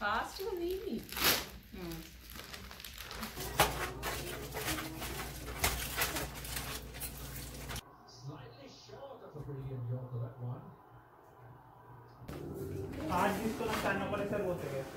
ఫాస్ట్గా వీవి ఆర్ట్ తీసుకున్నాక అన్న ఒకటేసారి పోతాయి కదా.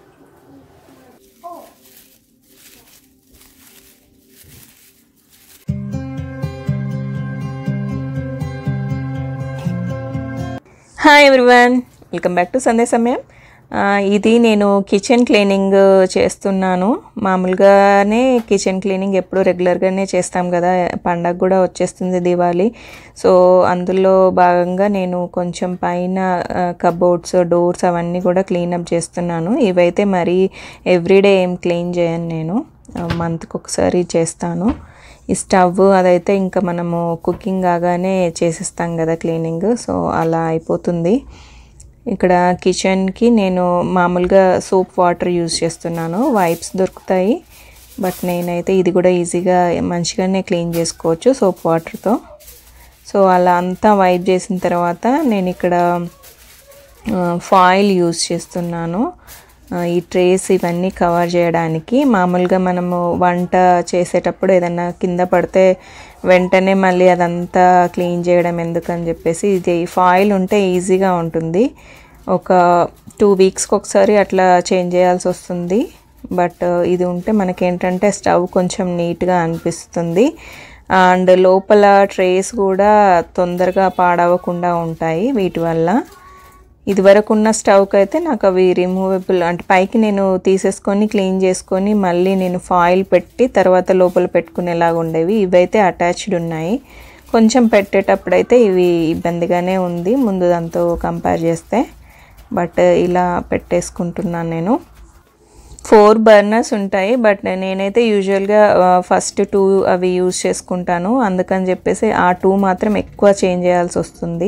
Hi everyone welcome back to సందే సమయం ఆ, ఇది నేను కిచెన్ క్లీనింగ్ చేస్తున్నాను మామూలుగానే కిచెన్ క్లీనింగ్ ఎప్పుడు రెగ్యులర్గానే చేస్తాం కదా పండగ కూడా వచ్చేస్తుంది దివాళీ సో అందులో భాగంగా నేను కొంచెం పైన కబోర్డ్స్ డోర్స్ అవన్నీ కూడా క్లీనప్ చేస్తున్నాను ఇవైతే మరీ ఎవ్రీడే ఏం క్లీన్ చేయను నేను మంత్కి ఒకసారి చేస్తాను ఈ స్టవ్ అదైతే ఇంకా మనము కుకింగ్ కాగానే చేసేస్తాం కదా క్లీనింగ్ సో అలా అయిపోతుంది ఇక్కడ కిచెన్కి నేను మామూలుగా సోప్ వాటర్ యూజ్ చేస్తున్నాను వైప్స్ దొరుకుతాయి బట్ నేనైతే ఇది కూడా ఈజీగా మంచిగానే క్లీన్ చేసుకోవచ్చు సోప్ వాటర్తో సో అలా అంతా వైప్ చేసిన తర్వాత నేను ఇక్కడ ఫాయిల్ యూజ్ చేస్తున్నాను ఆ, ఈ ట్రేస్ ఇవన్నీ కవర్ చేయడానికి మామూలుగా మనము వంట చేసేటప్పుడు ఏదన్నా కింద పడితే వెంటనే మళ్ళీ అదంతా క్లీన్ చేయడం ఎందుకని చెప్పేసి ఇది ఫాయిల్ ఉంటే ఈజీగా ఉంటుంది ఒక టూ వీక్స్కి ఒకసారి అట్లా చేంజ్ చేయాల్సి వస్తుంది బట్ ఇది ఉంటే మనకేంటంటే స్టవ్ కొంచెం నీట్గా అనిపిస్తుంది అండ్ లోపల ట్రేస్ కూడా తొందరగా పాడవకుండా ఉంటాయి వీటి వల్ల ఇదివరకు ఉన్న స్టవ్కి అయితే నాకు అవి రిమూవబుల్ అంటే పైకి నేను తీసేసుకొని క్లీన్ చేసుకొని మళ్ళీ నేను ఫాయిల్ పెట్టి తర్వాత లోపల పెట్టుకునేలాగా ఉండేవి ఇవైతే అటాచ్డ్ ఉన్నాయి కొంచెం పెట్టేటప్పుడు అయితే ఇవి ఇబ్బందిగానే ఉంది ముందు దాంతో కంపేర్ చేస్తే బట్ ఇలా పెట్టేసుకుంటున్నాను నేను ఫోర్ బర్నర్స్ ఉంటాయి బట్ నేనైతే యూజువల్గా ఫస్ట్ టూ అవి యూజ్ చేసుకుంటాను అందుకని చెప్పేసి ఆ టూ మాత్రం ఎక్కువ చేంజ్ చేయాల్సి వస్తుంది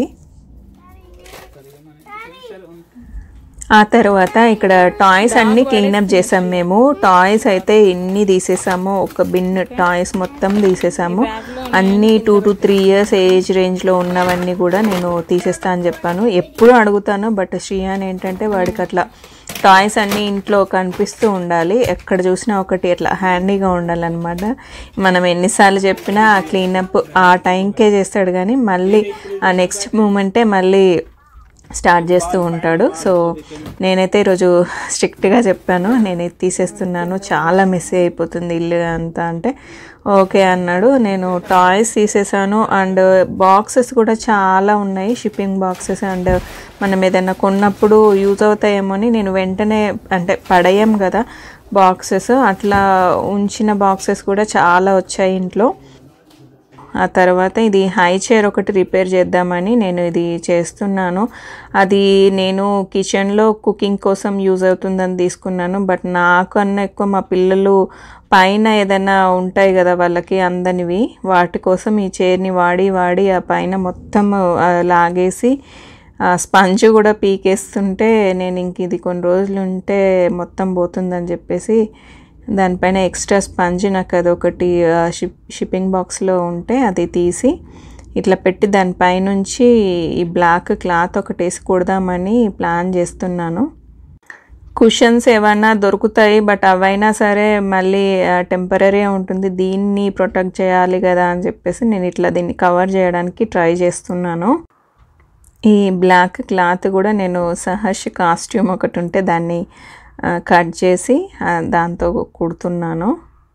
ఆ తర్వాత ఇక్కడ టాయ్స్ అన్ని క్లీనప్ చేసాం మేము టాయ్స్ అయితే ఎన్ని తీసేసాము ఒక బిన్ టాయ్స్ మొత్తం తీసేసాము అన్ని two to three years age రేంజ్లో ఉన్నవన్నీ కూడా నేను తీసేస్తా అని చెప్పాను ఎప్పుడు అడుగుతాను బట్ శ్రీయాన్ ఏంటంటే వాడికి అట్లా టాయ్స్ అన్నీ ఇంట్లో కనిపిస్తూ ఉండాలి ఎక్కడ చూసినా ఒకటి అట్లా హ్యాండీగా ఉండాలన్నమాట మనం ఎన్నిసార్లు చెప్పినా ఆ క్లీనప్ ఆ టైంకే చేస్తాడు కానీ మళ్ళీ ఆ నెక్స్ట్ మూమెంటే మళ్ళీ స్టార్ట్ చేస్తూ ఉంటాడు సో నేనైతే ఈరోజు స్ట్రిక్ట్గా చెప్పాను నేను ఇది తీసేస్తున్నాను చాలా మిస్ అయిపోతుంది ఇల్లు అంతా అంటే ఓకే అన్నాడు నేను టాయ్స్ తీసేసాను అండ్ బాక్సెస్ కూడా చాలా ఉన్నాయి షిప్పింగ్ బాక్సెస్ అండ్ మనం ఏదైనా కొన్నప్పుడు యూజ్ అవుతాయేమో అని నేను వెంటనే అంటే పడేయం కదా బాక్సెస్ అట్లా ఉంచిన బాక్సెస్ కూడా చాలా వచ్చాయి ఇంట్లో ఆ తర్వాత ఇది హై చైర్ ఒకటి రిపేర్ చేద్దామని నేను ఇది చేస్తున్నాను అది నేను కిచెన్లో కుకింగ్ కోసం యూజ్ అవుతుందని తీసుకున్నాను బట్ నాకన్నా ఎక్కువ మా పిల్లలు పైన ఏదైనా ఉంటాయి కదా వాళ్ళకి అందనివి వాటి కోసం ఈ చైర్ని వాడి వాడి ఆ పైన మొత్తం ఆ, లాగేసి ఆ స్పంజ్ కూడా పీకేస్తుంటే నేను ఇంక ఇది కొన్ని రోజులు ఉంటే మొత్తం పోతుందని చెప్పేసి దానిపైన ఎక్స్ట్రా స్పంజ్ నాకు అదొకటి ఆ, షిప్ షిప్పింగ్ బాక్స్లో ఉంటే అది తీసి ఇట్లా పెట్టి దానిపైనుంచి ఈ బ్లాక్ క్లాత్ ఒకటి వేసి కొడదామని ప్లాన్ చేస్తున్నాను కుషన్స్ ఏమైనా దొరుకుతాయి బట్ అవైనా సరే మళ్ళీ టెంపరీ ఉంటుంది దీన్ని ప్రొటెక్ట్ చేయాలి కదా అని చెప్పేసి నేను ఇట్లా దీన్ని కవర్ చేయడానికి ట్రై చేస్తున్నాను ఈ బ్లాక్ క్లాత్ కూడా నేను సహర్ష్ కాస్ట్యూమ్ ఒకటి ఉంటే దాన్ని ఆ, కట్ చేసి ఆ, దాంతో కుడుతున్నాను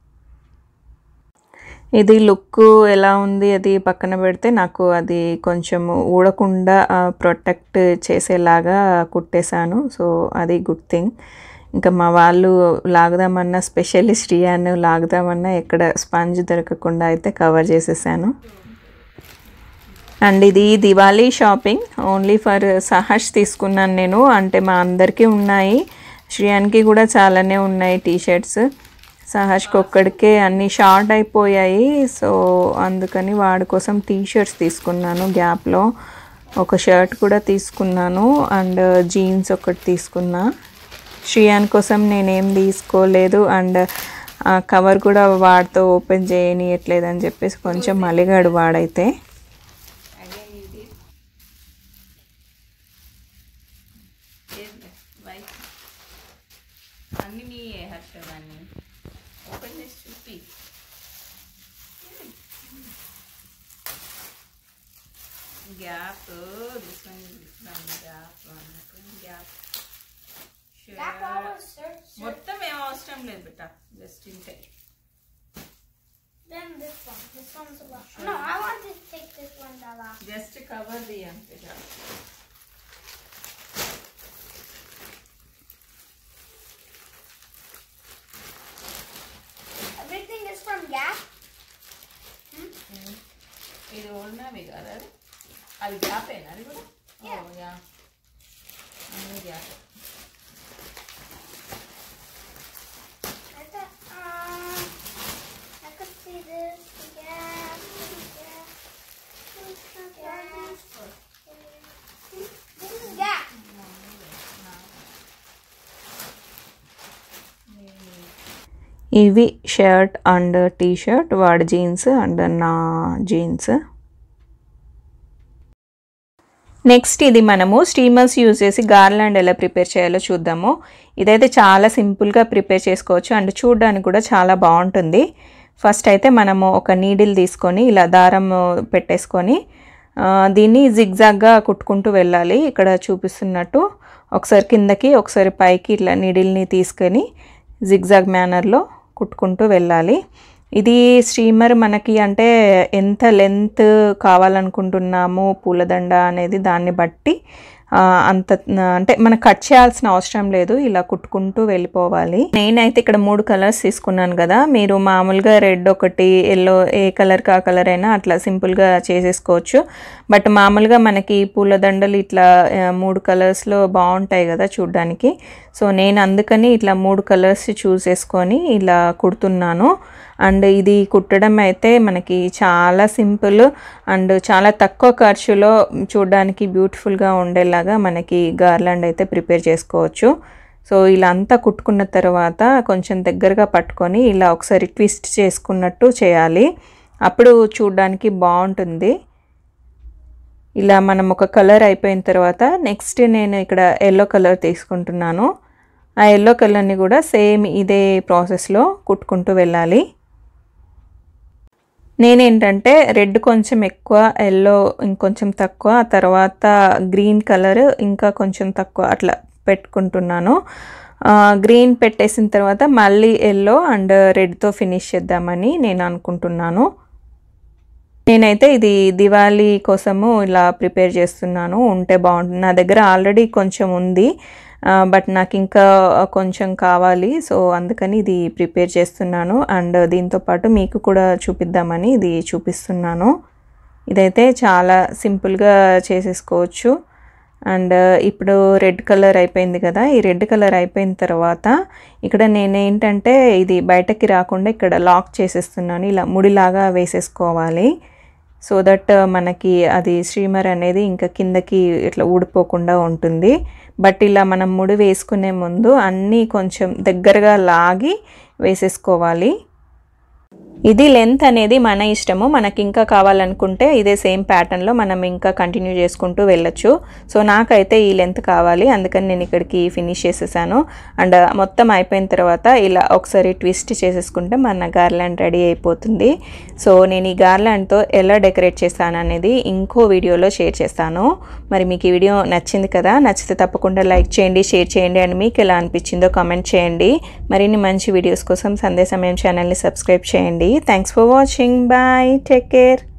ఇది లుక్ ఎలా ఉంది అది పక్కన పెడితే నాకు అది కొంచెం ఊడకుండా ప్రొటెక్ట్ చేసేలాగా కుట్టేశాను సో అది గుడ్ థింగ్ ఇంకా మా వాళ్ళు లాగుదామన్నా స్పెషలిస్ట్ రియాన్ లాగుదామన్నా ఎక్కడ స్పంజ్ దొరకకుండా అయితే కవర్ చేసేసాను అండ్ ఇది Diwali shopping only for Saharsh తీసుకున్నాను నేను అంటే మా అందరికీ ఉన్నాయి శ్రియాన్కి కూడా చాలానే ఉన్నాయి టీ షర్ట్స్ సహర్ష్కి ఒక్కడికే అన్ని షార్ట్ అయిపోయాయి సో అందుకని వాడి కోసం టీ షర్ట్స్ తీసుకున్నాను గ్యాప్లో ఒక షర్ట్ కూడా తీసుకున్నాను అండ్ జీన్స్ ఒకటి తీసుకున్నా శ్రియాన్ కోసం నేనేం తీసుకోలేదు అండ్ ఆ కవర్ కూడా వాడితో ఓపెన్ చేయనియట్లేదు అని చెప్పేసి కొంచెం మలిగాడు వాడైతే అన్ని నీ హర్షవాణి ఓపెన్ చేసి చూపి Gap this one Gap Gap That always search. మొత్తం ఏం అవసరం లేదు బిడ్డ జస్ట్ ఇంతే Then this one. This one's a lot. No, I want to take this one the last. Just cover the అంతే చాలు. Everything is from Gap. ఇది ఓడినవి కదా అది? అది గ్యాప్ అయినా అది కూడా Yeah. ఓ, యా అన్ని Gap I thought, um, I could see this. The Gap. The Gap. Gap. This is Gap. ఇవి షర్ట్ అండ్ టీ షర్ట్ వాడి జీన్స్ అండ్ నా జీన్స్ నెక్స్ట్ ఇది మనము స్టీమర్స్ యూజ్ చేసి గార్లాండ్ ఎలా ప్రిపేర్ చేయాలో చూద్దాము ఇదైతే చాలా సింపుల్గా ప్రిపేర్ చేసుకోవచ్చు అండ్ చూడడానికి కూడా చాలా బాగుంటుంది ఫస్ట్ అయితే మనము ఒక నీడిల్ తీసుకొని ఇలా దారం పెట్టేసుకొని ఆ, దీన్ని జిగ్జాగ్గా కుట్టుకుంటూ వెళ్ళాలి ఇక్కడ చూపిస్తున్నట్టు ఒకసారి కిందకి ఒకసారి పైకి ఇట్లా నీడిల్ని తీసుకొని జిగ్జాగ్ మేనర్లో కుట్టుకుంటూ వెళ్ళాలి ఇది స్టీమర్ మనకి అంటే ఎంత లెంత్ కావాలనుకుంటున్నాము పూలదండ అనేది దాన్ని బట్టి ఆ, అంత అంటే మనం కట్ చేయాల్సిన అవసరం లేదు ఇలా కుట్టుకుంటూ వెళ్ళిపోవాలి నేనైతే ఇక్కడ మూడు కలర్స్ తీసుకున్నాను కదా మీరు మామూలుగా రెడ్ ఒకటి ఎల్లో ఏ కలర్ కా కలర్ అయినా అట్లా సింపుల్గా చేసేసుకోవచ్చు బట్ మామూలుగా మనకి పూలదండలు ఇట్లా ఆ, మూడు కలర్స్లో బాగుంటాయి కదా చూడ్డానికి సో నేను అందుకని ఇట్లా మూడు కలర్స్ చూస్ చేసుకొని ఇలా కుడుతున్నాను అండ్ ఇది కుట్టడం అయితే మనకి చాలా సింపుల్ అండ్ చాలా తక్కువ ఖర్చులో చూడడానికి బ్యూటిఫుల్గా ఉండేలాగా మనకి గార్లాండ్ అయితే ప్రిపేర్ చేసుకోవచ్చు సో ఇలా అంతా కుట్టుకున్న తర్వాత కొంచెం దగ్గరగా పట్టుకొని ఇలా ఒకసారి ట్విస్ట్ చేసుకున్నట్టు చేయాలి అప్పుడు చూడడానికి బాగుంటుంది ఇలా మనం ఒక కలర్ అయిపోయిన తర్వాత నెక్స్ట్ నేను ఇక్కడ ఎల్లో కలర్ తీసుకుంటున్నాను ఆ ఎల్లో కలర్ని కూడా సేమ్ ఇదే ప్రాసెస్లో కుట్టుకుంటూ వెళ్ళాలి నేనేంటంటే రెడ్ కొంచెం ఎక్కువ ఎల్లో ఇంకొంచెం తక్కువ ఆ తర్వాత గ్రీన్ కలర్ ఇంకా కొంచెం తక్కువ అట్లా పెట్టుకుంటున్నాను ఆ, గ్రీన్ పెట్టేసిన తర్వాత మళ్ళీ ఎల్లో అండ్ రెడ్తో ఫినిష్ చేద్దామని నేను అనుకుంటున్నాను నేనైతే ఇది దివాళీ కోసము ఇలా ప్రిపేర్ చేస్తున్నాను ఉంటే బాగుంటుంది నా దగ్గర ఆల్రెడీ కొంచెం ఉంది ఆ, బట్ నాకు ఇంకా కొంచెం కావాలి సో అందుకని ఇది ప్రిపేర్ చేస్తున్నాను అండ్ దీంతో పాటు మీకు కూడా చూపిద్దామని ఇది చూపిస్తున్నాను ఇదైతే చాలా సింపుల్గా చేసేసుకోవచ్చు అండ్ ఇప్పుడు రెడ్ కలర్ అయిపోయింది కదా ఈ రెడ్ కలర్ అయిపోయిన తర్వాత ఇక్కడ నేను ఏంటంటే ఇది బయటకి రాకుండా ఇక్కడ లాక్ చేసేస్తున్నాను ఇలా ముడిలాగా వేసేసుకోవాలి సో దట్ మనకి అది స్ట్రీమర్ అనేది ఇంకా కిందకి ఇట్లా ఊడిపోకుండా ఉంటుంది బట్ ఇలా మనం ముడి వేసుకునే ముందు అన్నీ కొంచెం దగ్గరగా లాగి వేసేసుకోవాలి ఇది లెంత్ అనేది మన ఇష్టము మనకి ఇంకా కావాలనుకుంటే ఇదే సేమ్ ప్యాటర్న్లో మనం ఇంకా కంటిన్యూ చేసుకుంటూ వెళ్ళొచ్చు సో నాకైతే ఈ లెంత్ కావాలి అందుకని నేను ఇక్కడికి ఫినిష్ చేసేసాను అండ్ మొత్తం అయిపోయిన తర్వాత ఇలా ఒకసారి ట్విస్ట్ చేసేసుకుంటే మన గార్లాండ్ రెడీ అయిపోతుంది సో నేను ఈ గార్లాండ్తో ఎలా డెకరేట్ చేస్తాను అనేది ఇంకో వీడియోలో షేర్ చేస్తాను మరి మీకు ఈ వీడియో నచ్చింది కదా నచ్చితే తప్పకుండా లైక్ చేయండి షేర్ చేయండి అండ్ మీకు ఎలా అనిపించిందో కామెంట్ చేయండి మరిన్ని మంచి వీడియోస్ కోసం సందేశమయం ఛానల్ని సబ్స్క్రైబ్ చేయండి thanks for watching bye take care